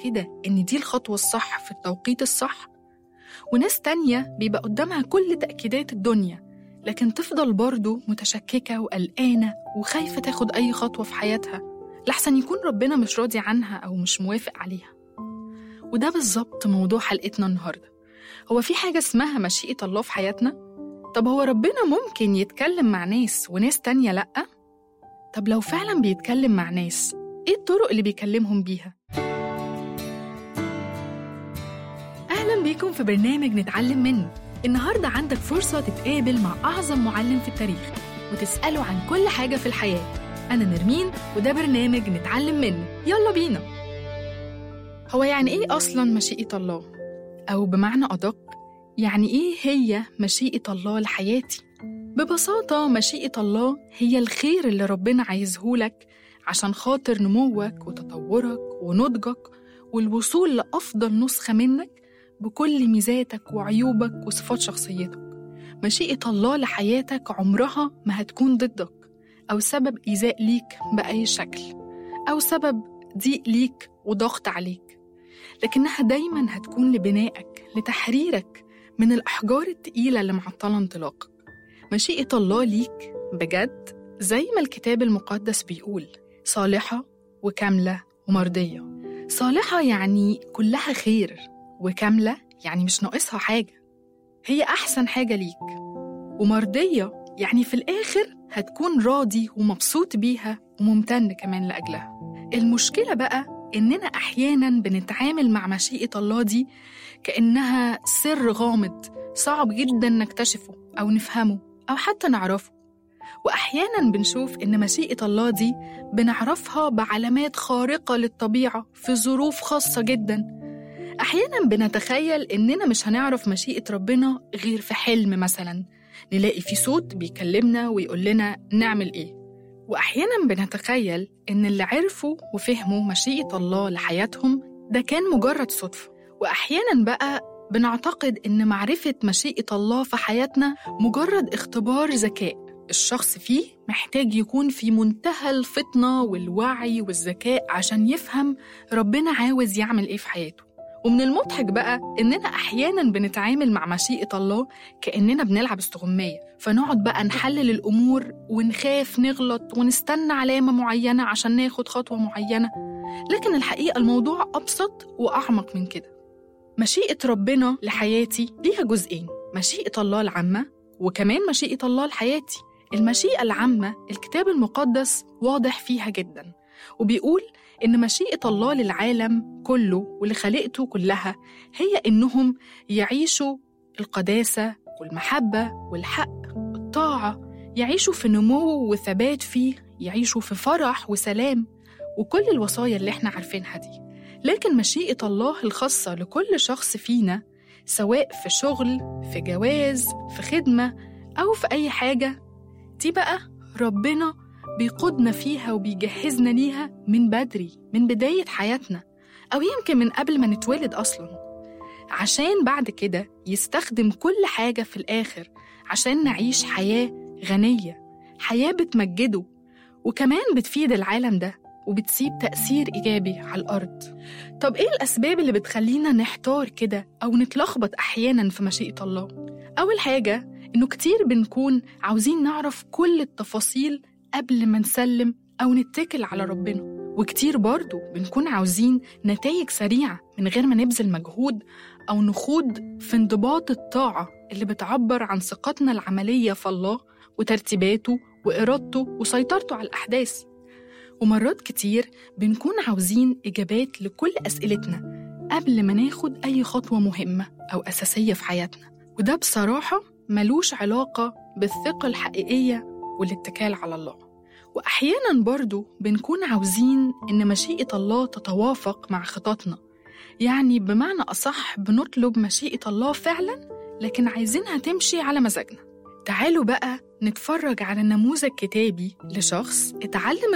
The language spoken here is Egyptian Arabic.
كده إن دي الخطوة الصح في التوقيت الصح وناس تانية بيبقى قدامها كل تأكيدات الدنيا لكن تفضل برضه متشككة وقلقانة وخايفة تاخد أي خطوة في حياتها لحسن يكون ربنا مش راضي عنها أو مش موافق عليها وده بالظبط موضوع حلقتنا النهاردة هو في حاجة اسمها مشيئة الله في حياتنا؟ طب هو ربنا ممكن يتكلم مع ناس وناس تانية لأ؟ طب لو فعلا بيتكلم مع ناس إيه الطرق اللي بيكلمهم بيها؟ أهلا بيكم في برنامج نتعلم منه النهاردة عندك فرصة تتقابل مع أعظم معلم في التاريخ وتسأله عن كل حاجة في الحياة أنا نرمين وده برنامج نتعلم منه يلا بينا هو يعني إيه أصلا مشيئة الله؟ أو بمعنى أدق يعني إيه هي مشيئة الله لحياتي؟ ببساطة مشيئة الله هي الخير اللي ربنا عايزهولك عشان خاطر نموك وتطورك ونضجك والوصول لأفضل نسخة منك بكل ميزاتك وعيوبك وصفات شخصيتك مشيئة الله لحياتك عمرها ما هتكون ضدك أو سبب إيذاء ليك بأي شكل أو سبب ضيق ليك وضغط عليك لكنها دايما هتكون لبنائك لتحريرك من الأحجار التقيلة اللي معطلة انطلاقك مشيئة الله ليك بجد زي ما الكتاب المقدس بيقول صالحة وكاملة ومرضية صالحة يعني كلها خير وكاملة يعني مش ناقصها حاجة هي أحسن حاجة ليك ومرضية يعني في الآخر هتكون راضي ومبسوط بيها وممتن كمان لأجلها المشكلة بقى إننا أحيانا بنتعامل مع مشيئة الله دي كأنها سر غامض صعب جدا نكتشفه أو نفهمه أو حتى نعرفه وأحيانا بنشوف إن مشيئة الله دي بنعرفها بعلامات خارقة للطبيعة في ظروف خاصة جدا أحيانا بنتخيل إننا مش هنعرف مشيئة ربنا غير في حلم مثلا نلاقي في صوت بيكلمنا ويقول لنا نعمل إيه وأحيانا بنتخيل إن اللي عرفوا وفهموا مشيئة الله لحياتهم ده كان مجرد صدفة وأحيانا بقى بنعتقد إن معرفة مشيئة الله في حياتنا مجرد اختبار ذكاء الشخص فيه محتاج يكون في منتهى الفطنة والوعي والذكاء عشان يفهم ربنا عاوز يعمل إيه في حياته ومن المضحك بقى إننا أحيانا بنتعامل مع مشيئة الله كأننا بنلعب استغماية فنقعد بقى نحلل الأمور ونخاف نغلط ونستنى علامة معينة عشان ناخد خطوة معينة لكن الحقيقة الموضوع أبسط وأعمق من كده مشيئة ربنا لحياتي ليها جزئين مشيئة الله العامة وكمان مشيئة الله لحياتي المشيئة العامة الكتاب المقدس واضح فيها جدا وبيقول إن مشيئة الله للعالم كله ولخليقته كلها هي إنهم يعيشوا القداسة والمحبة والحق والطاعة يعيشوا في نمو وثبات فيه يعيشوا في فرح وسلام وكل الوصايا اللي احنا عارفينها دي لكن مشيئة الله الخاصة لكل شخص فينا سواء في شغل في جواز في خدمة أو في أي حاجة دي بقى ربنا بيقودنا فيها وبيجهزنا ليها من بدري من بداية حياتنا أو يمكن من قبل ما نتولد أصلا عشان بعد كده يستخدم كل حاجة في الآخر عشان نعيش حياة غنية حياة بتمجده وكمان بتفيد العالم ده وبتسيب تأثير إيجابي على الأرض طب إيه الأسباب اللي بتخلينا نحتار كده أو نتلخبط أحيانا في مشيئة الله؟ أول حاجة إنه كتير بنكون عاوزين نعرف كل التفاصيل قبل ما نسلم أو نتكل على ربنا وكتير برضو بنكون عاوزين نتائج سريعة من غير ما نبذل مجهود أو نخوض في انضباط الطاعة اللي بتعبر عن ثقتنا العملية في الله وترتيباته وإرادته وسيطرته على الأحداث ومرات كتير بنكون عاوزين إجابات لكل أسئلتنا قبل ما ناخد أي خطوة مهمة أو أساسية في حياتنا وده بصراحة ملوش علاقة بالثقة الحقيقية والاتكال على الله وأحيانا برضو بنكون عاوزين إن مشيئة الله تتوافق مع خططنا يعني بمعنى أصح بنطلب مشيئة الله فعلا لكن عايزينها تمشي على مزاجنا تعالوا بقى نتفرج على نموذج كتابي لشخص اتعلم